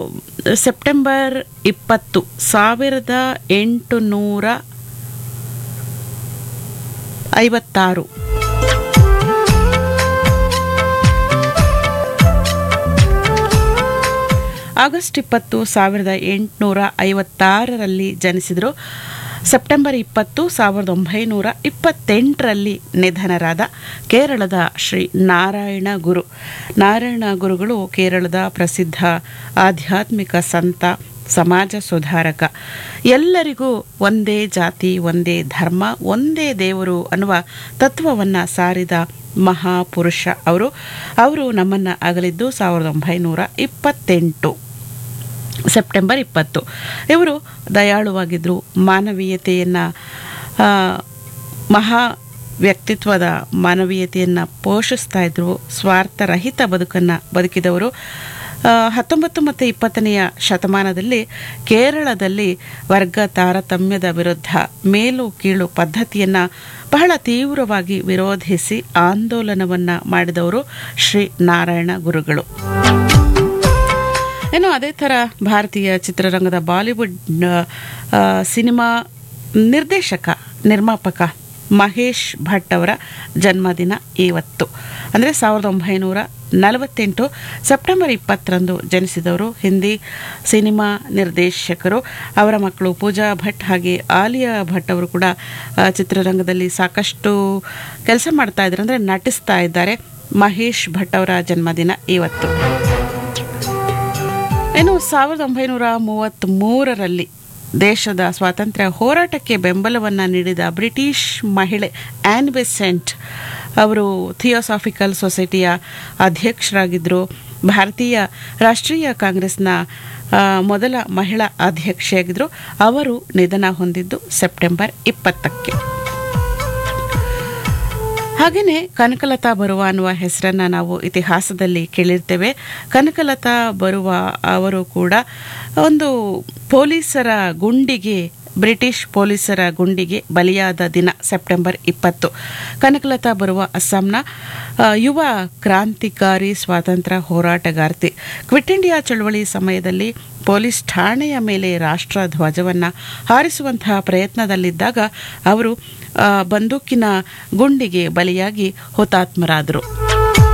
September ಇಪ್ಪತ್ತು ಸಾವಿರದ ಎಂಟುನೂರ ಐವತ್ತಾರು ಆಗಸ್ಟ್ ಇಪ್ಪತ್ತು ಸಾವಿರದ ಎಂಟುನೂರ ಐವತ್ತಾರರಲ್ಲಿ ಜನಿಸಿದರು ಸೆಪ್ಟೆಂಬರ್ ಇಪ್ಪತ್ತು ಸಾವಿರದ ಒಂಬೈನೂರ ಇಪ್ಪತ್ತೆಂಟರಲ್ಲಿ ನಿಧನರಾದ ಕೇರಳದ ಶ್ರೀ ನಾರಾಯಣ ಗುರು ನಾರಾಯಣ ಗುರುಗಳು ಕೇರಳದ ಪ್ರಸಿದ್ಧ ಆಧ್ಯಾತ್ಮಿಕ ಸಂತ ಸಮಾಜ ಸುಧಾರಕ ಎಲ್ಲರಿಗೂ ಒಂದೇ ಜಾತಿ ಒಂದೇ ಧರ್ಮ ಒಂದೇ ದೇವರು ಅನ್ನುವ ತತ್ವವನ್ನು ಸಾರಿದ ಮಹಾಪುರುಷ ಅವರು ಅವರು ನಮ್ಮನ್ನು ಅಗಲಿದ್ದು ಸಾವಿರದ ಒಂಬೈನೂರ ಇಪ್ಪತ್ತೆಂಟು ಸೆಪ್ಟೆಂಬರ್ ಇಪ್ಪತ್ತು ಇವರು ದಯಾಳುವಾಗಿದ್ದರು ಮಾನವೀಯತೆಯನ್ನು ಮಹಾ ವ್ಯಕ್ತಿತ್ವದ ಮಾನವೀಯತೆಯನ್ನು ಪೋಷಿಸ್ತಾ ಇದ್ರು ಸ್ವಾರ್ಥರಹಿತ ಬದುಕನ್ನು ಬದುಕಿದವರು ಹತ್ತೊಂಬತ್ತು ಮತ್ತು ಇಪ್ಪತ್ತನೆಯ ಶತಮಾನದಲ್ಲಿ ಕೇರಳದಲ್ಲಿ ವರ್ಗ ತಾರತಮ್ಯದ ವಿರುದ್ಧ ಮೇಲು ಕೀಳು ಪದ್ಧತಿಯನ್ನು ಬಹಳ ತೀವ್ರವಾಗಿ ವಿರೋಧಿಸಿ ಆಂದೋಲನವನ್ನು ಮಾಡಿದವರು ಶ್ರೀ ನಾರಾಯಣ ಗುರುಗಳು ಇನ್ನು ಅದೇ ಥರ ಭಾರತೀಯ ಚಿತ್ರರಂಗದ ಬಾಲಿವುಡ್ ಸಿನಿಮಾ ನಿರ್ದೇಶಕ ನಿರ್ಮಾಪಕ ಮಹೇಶ್ ಭಟ್ ಅವರ ಜನ್ಮದಿನ ಇವತ್ತು ಅಂದರೆ ಸಾವಿರದ ಒಂಬೈನೂರ ನಲವತ್ತೆಂಟು ಸೆಪ್ಟೆಂಬರ್ ಇಪ್ಪತ್ತರಂದು ಜನಿಸಿದವರು ಹಿಂದಿ ಸಿನಿಮಾ ನಿರ್ದೇಶಕರು ಅವರ ಮಕ್ಕಳು ಪೂಜಾ ಭಟ್ ಹಾಗೆ ಆಲಿಯಾ ಭಟ್ ಅವರು ಕೂಡ ಚಿತ್ರರಂಗದಲ್ಲಿ ಸಾಕಷ್ಟು ಕೆಲಸ ಮಾಡ್ತಾ ಇದ್ದಾರೆ ಅಂದರೆ ನಟಿಸ್ತಾ ಇದ್ದಾರೆ ಮಹೇಶ್ ಭಟ್ ಅವರ ಜನ್ಮದಿನ ಇವತ್ತು ಇನ್ನು ಸಾವಿರದ ಒಂಬೈನೂರ ಮೂವತ್ತ್ಮೂರರಲ್ಲಿ ದೇಶದ ಸ್ವಾತಂತ್ರ್ಯ ಹೋರಾಟಕ್ಕೆ ಬೆಂಬಲವನ್ನು ನೀಡಿದ ಬ್ರಿಟಿಷ್ ಮಹಿಳೆ ಆ್ಯನ್ ಬೆಸೆಂಟ್ ಅವರು ಥಿಯೋಸಾಫಿಕಲ್ ಸೊಸೈಟಿಯ ಅಧ್ಯಕ್ಷರಾಗಿದ್ದರು ಭಾರತೀಯ ರಾಷ್ಟ್ರೀಯ ಕಾಂಗ್ರೆಸ್ನ ಮೊದಲ ಮಹಿಳಾ ಅಧ್ಯಕ್ಷೆಯಾಗಿದ್ದರು ಅವರು ನಿಧನ ಹೊಂದಿದ್ದು ಸೆಪ್ಟೆಂಬರ್ ಇಪ್ಪತ್ತಕ್ಕೆ ಹಾಗೆಯೇ ಕನಕಲತಾ ಬರುವ ಅನ್ನುವ ಹೆಸರನ್ನು ನಾವು ಇತಿಹಾಸದಲ್ಲಿ ಕೇಳಿರ್ತೇವೆ ಕನಕಲತಾ ಬರುವ ಅವರು ಕೂಡ ಒಂದು ಪೊಲೀಸರ ಗುಂಡಿಗೆ ಬ್ರಿಟಿಷ್ ಪೊಲೀಸರ ಗುಂಡಿಗೆ ಬಲಿಯಾದ ದಿನ ಸೆಪ್ಟೆಂಬರ್ ಇಪ್ಪತ್ತು ಕನಕಲತಾ ಬರುವ ಅಸ್ಸಾಂನ ಯುವ ಕ್ರಾಂತಿಕಾರಿ ಸ್ವಾತಂತ್ರ್ಯ ಹೋರಾಟಗಾರ್ತಿ ಕ್ವಿಟ್ ಇಂಡಿಯಾ ಚಳವಳಿ ಸಮಯದಲ್ಲಿ ಪೊಲೀಸ್ ಠಾಣೆಯ ಮೇಲೆ ರಾಷ್ಟ್ರ ಧ್ವಜವನ್ನು ಹಾರಿಸುವಂತಹ ಪ್ರಯತ್ನದಲ್ಲಿದ್ದಾಗ ಅವರು ಬಂದೂಕಿನ ಗುಂಡಿಗೆ ಬಲಿಯಾಗಿ ಹುತಾತ್ಮರಾದರು